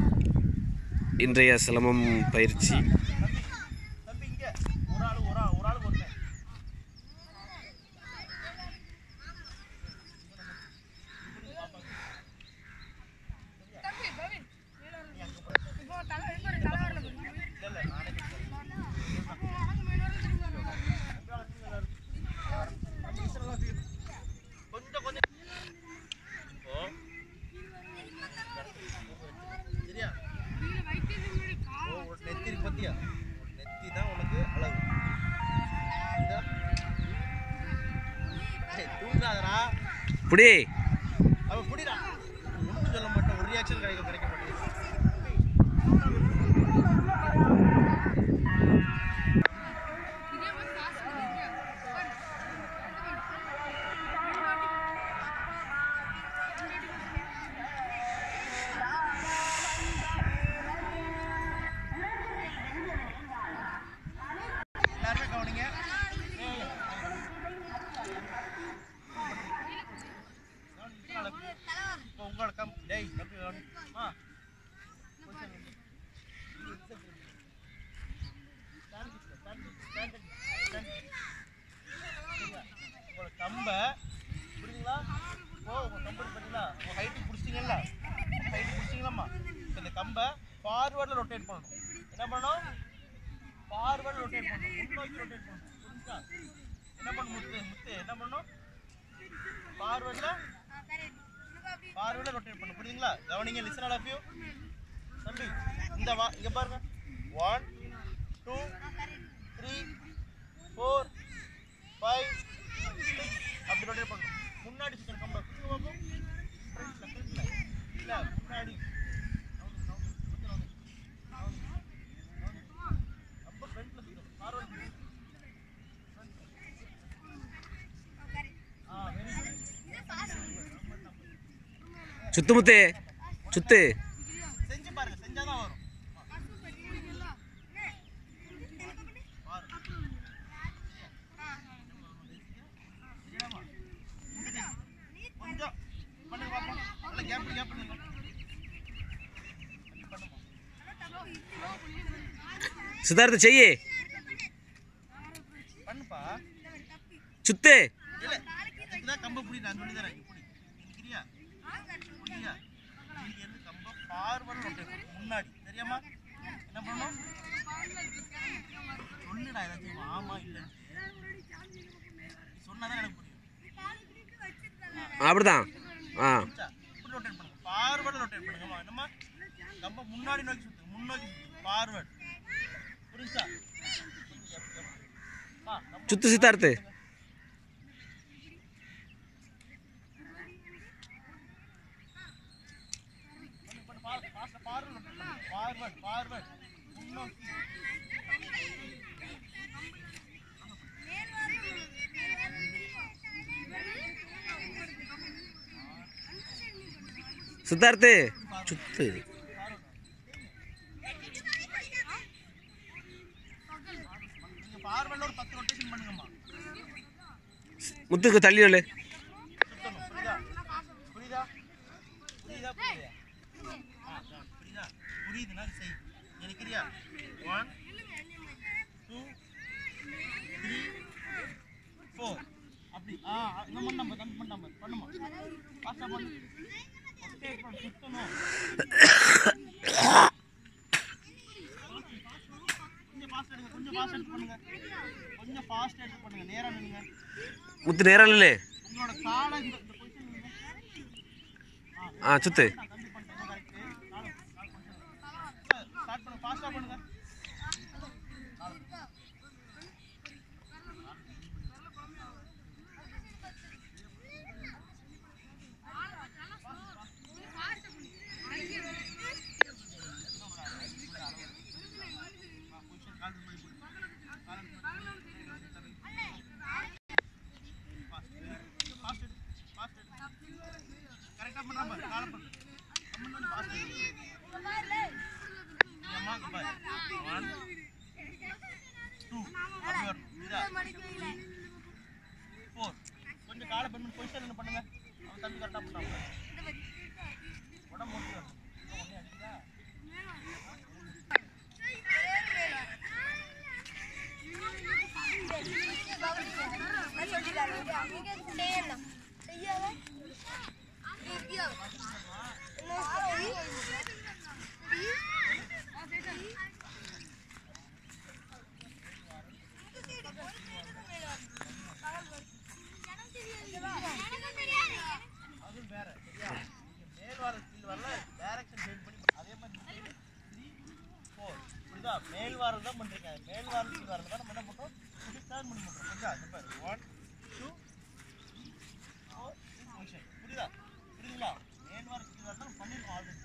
இன்றைய சிலம்பம் பயிற்சி தம்பி இங்க ஒரு ஆள் ஒரு ஆள் ஒரு ஆள் ஒருத்தன் இல்ல இல்ல நானே கொஞ்சம் கொஞ்சம் இப்போ சரியா ஓ, ஒரு நெத்தி இருக்கு பாத்தியா ஒரு நெத்தி தான் உனக்கு அளவு இதா? ஏய், தூங்காதடா புடி அவ புடிடா ஒன்றும் சொல்ல மாட்டேன் ஒரு ரியாக்ஷன் கிடைக்க கிடைக்க மாட்டேங்குது எல்லாருமே கவனிங்க ஏய், இப்போ உங்களோட கம் டேய் தம்பி கவனி அம்மா கொஞ்சம் நில்லு. stand it, stand it, stand it, stand it. சரியா? உங்களோட கம்பை புரியுதுங்களா ஓ உங்க கம்பு இருக்கு பார்த்தீங்களா உங்க ஹைட்டு பிடிச்சிங்கல்ல ஹைட்டு பிடிச்சிங்களாம்மா இந்த கம்பை ஃபார்வர்டில் ரொட்டேட் பண்ணணும் என்ன பண்ணணும் ஃபார்வர்டு ரொட்டேட் பண்ணணும் முன்னோக்கி ரொட்டேட் பண்ணணும் புரிஞ்சா என்ன பண்ணணும் முத்து முத்து என்ன பண்ணணும் ஃபார்வர்டில் ஃபார்வர்டில் ரொட்டேட் பண்ணணும் புரியுதுங்களா கவனிங்க லிசன் ஆல் ஆஃப் யூ தம்பி இந்த வா இங்கே பாருங்க one two three four five six அப்படி ரொட்டேட் பண்ணணும் முன்னாடி சுத்தணும் கம்பை புரியுங்க பாப்போம் ஃப்ரண்ட்ல ஃப்ரண்ட்ல இல்லை முன்னாடி நவுந்து, நவுந்து, சுத்து நவுந்து. நவுந்து, நவுந்து. ரொம்ப ஃப்ரண்ட்ல சுத்தணும் ஃபார்வர்ட் ஆ வெரி குட் சுத்துமுத்து சுத்து செஞ்சு பாருங்க செஞ்சாதான் வரும் பாரு. சரியாம்மா? கொஞ்சம் பண்ணுங்க பாப்போம் நல்லா கேப் கேப் பண்ணுங்க அப்படி பண்ணுமா சித்தார்த்த செய்யி பண்ணுப்பா சுத்து இல்ல இதுதான் கம்ப புடி நான் சொல்லி தரேன் இப்படி நிக்கிறியா புரியா நீங்க இருந்து கம்ப ஃபார்வர்ட் ரொட்டேட் முன்னாடி தெரியாமா என்ன பண்ணணும் சொல்லுடா ஏதாச்சும் ஆமா இல்ல சொன்னாதான் எனக்கு புரியும் அப்படிதான் ஆ புரிஞ்சா? இப்படி ரொட்டேட் பண்ணுங்க ஃபார்வர்ட் ரொட்டேட் பண்ணுங்கம்மா என்னம்மா கம்ப முன்னாடி நோக்கி சுத்து முன்னோக்கி சுத்து ஃபார்வர்ட் புரிஞ்சா ஆ நம்ம சுத்து சித்தார்த்து ஃபார்வர்ட் ஃபார்வர்ட் முன்னோக்கி சித்தார்த்து சுத்து நீங்க ஃபார்வர்ட்ல ஒரு பத்து ரொட்டேஷன் பண்ணுங்கம்மா முத்துக்கு தள்ளி சொல்லு சுத்தணும் புரியுதா புரியுதா புரியுதா புரியுதா ஆ, ஆ, புரியுதா புரியுதுன்னா அது செய் நினைக்கிறியா ஒன் டூ த்ரீ ஃபோர் அப்படி ஆ ஆ, இன்னும் பண்ண நம்ம தம்பி பண்ண நம்ம பண்ணுமா ஃபாஸ்ட்டாக பண்ணு ஓகே இப்போ சுத்தணும் கொஞ்சம் ஃபாஸ்ட் எடுங்க கொஞ்சம் ஃபாஸ்ட் எடுத்து பண்ணுங்க கொஞ்சம் ஃபாஸ்ட் எடுத்து பண்ணுங்க நேரா நில்லுங்க முத்து நேரம் இல்லை உங்களோட காலை இந்த இந்த பொசிஷன் நில்லுங்க ஆ சுத்து தம்பி பண்ணுங்க கரெக்ட் காலை கால் பொசிஷன் ஸ்டார்ட் பண்ணுங்க ஃபாஸ்டா பண்ணுங்க பொசிஷன் கால் பண்ணி போடு கால் ஃபாஸ்ட் எடு ஃபாஸ்ட் எடு கரெக்டா பண்ணா பாரு காலை பண்ணு கம்மன் ஃபாஸ்ட் எடு அம்மா பாரு ஒன் டூ அப்படி வரணும் இதா ஃபோர் கொஞ்சம் காலை பண்ணு பொசிஷன் என்ன பண்ணுங்க அவன் தம்பி கரெக்டாக பண்ணாங்க உடம்பு முடிச்சு வரணும் இன்னும் ஒன்றே அடிக்குதா மேல் வாரம் தான் பண்றீங்க மேல் வாரம் கீழ் வாரம் தான் நம்ம என்ன பண்றோம் இப்படி டர்ன் பண்ணி பண்றோம் புரியுதா இந்த பாரு ஒன் டூ ஃபோர் பொசிஷன் புரியுதா புரியுதுங்களா மேல் வாரம் கீழ் வாரம் தான் பண்ணிருக்கோம் ஆல்ரெடி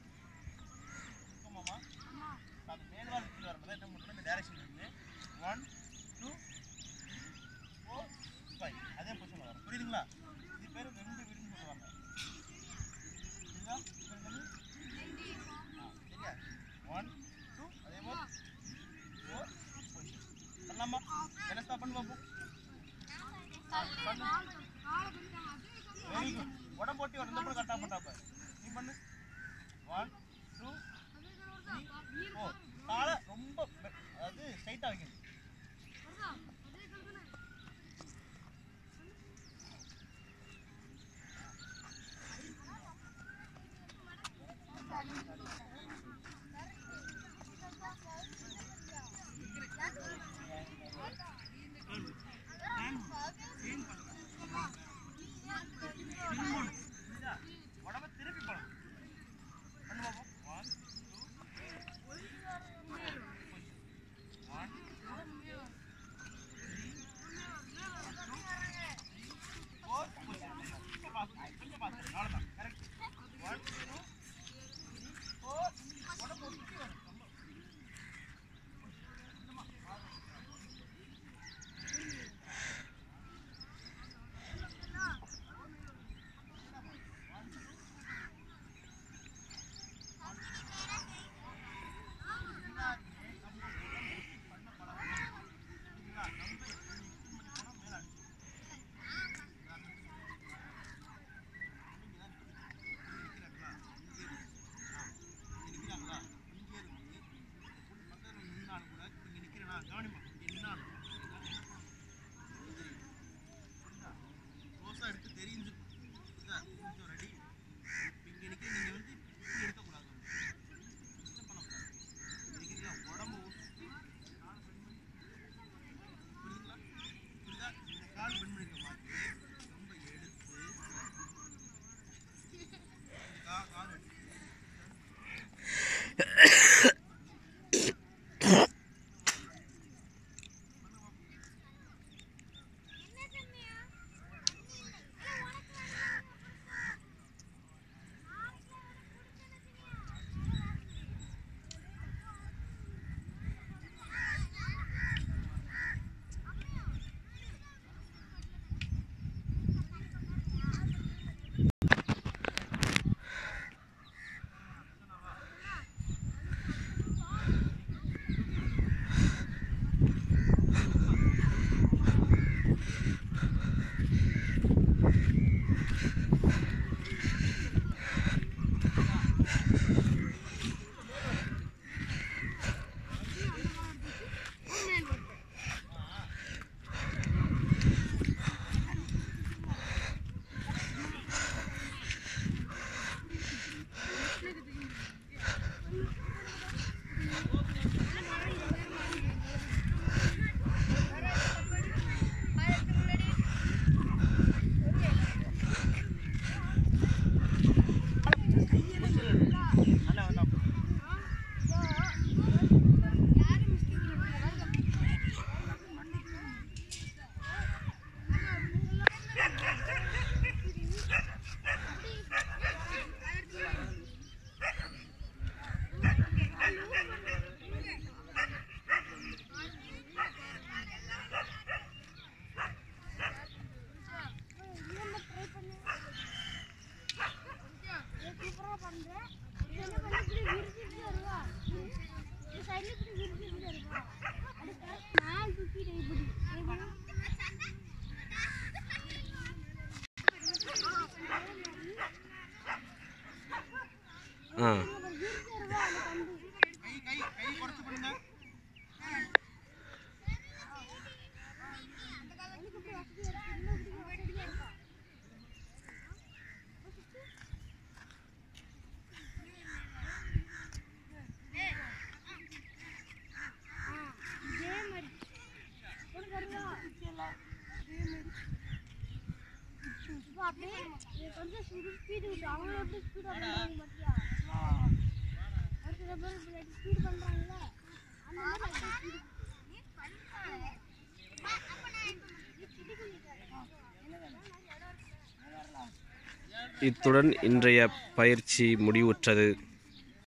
மாமா அது மேல் வாரம் கீழ் வாரம் தான் என்ன பண்றோம் இந்த டைரக்ஷன் இருக்கு ஒன் டூ ஃபோர் ஃபைவ் அதே பொசிஷன் வரும் புரியுதுங்களா இது பேர் ரெண்டு வீடுன்னு சொல்லுவாங்க புரியுதா புரியுது? ஆ, சரியா ஒன் டூ அதே மாதிரி ஃபோர் பொசிஷன் பண்ணலாமா என்ன ஸ்டாப் பண்ணு பாப்போம் வெரி குட் உடம்பு போட்டி ஒரு கூட கரெக்டாக பண்ணாப்ப நீ பண்ணு ஒன் டூ த்ரீ ஃபோர் காலை ரொம்ப பெ- அதாவது ஸ்ட்ரைட்டாக வைக்கணும் புரியுதா உடம்ப திருப்பி போகணும் பண்ணு பாப்போம் ஒன் டூ ஒன் ஃபோர் கொஞ்சம் பார்த்து கொஞ்சம் பார்த்து அவ்வளோதான் கரெக்ட் ஒன் டூ ஃபோர் உடம்பு ஒரு சுற்றி வரும் ரொம்ப நிற்கிறாங்களா இங்கே இருந்து பக்கத்தில் நின்னாலும் கூட இங்கே நிற்கிறேன்னா கவனிமா இங்கே நின்னாலும் ரோஸாக எடுத்து தெரிஞ்சு புரியுதா? கொஞ்சம் ரெடி இங்கே நிற்க நீங்கள் வந்து இப்படி எடுக்கக்கூடாது டிஸ்டர்ப் பண்ணக்கூடாது நிற்கிறீங்களா உடம்பு ஒட்டி காலை bend பண்ணி புரியுதுங்களா புரியுதா இந்த கால் பெண் பண்ணிக்க மாதிரி ரொம்ப எடுத்து கா கால் எடுத்து அண்ணா அண்ணா ஆ கை கை கை குறைச்சு பண்ணுங்க கொஞ்சம் ஸ்பீடு விட்டு அவங்க எப்படி ஸ்பீடாக பண்ணுறாங்க பார்த்தியா ஒரு சில பேர் இப்படி ஸ்பீட் பண்ணுறாங்கல்ல இத்துடன் இன்றைய பயிற்சி முடிவுற்றது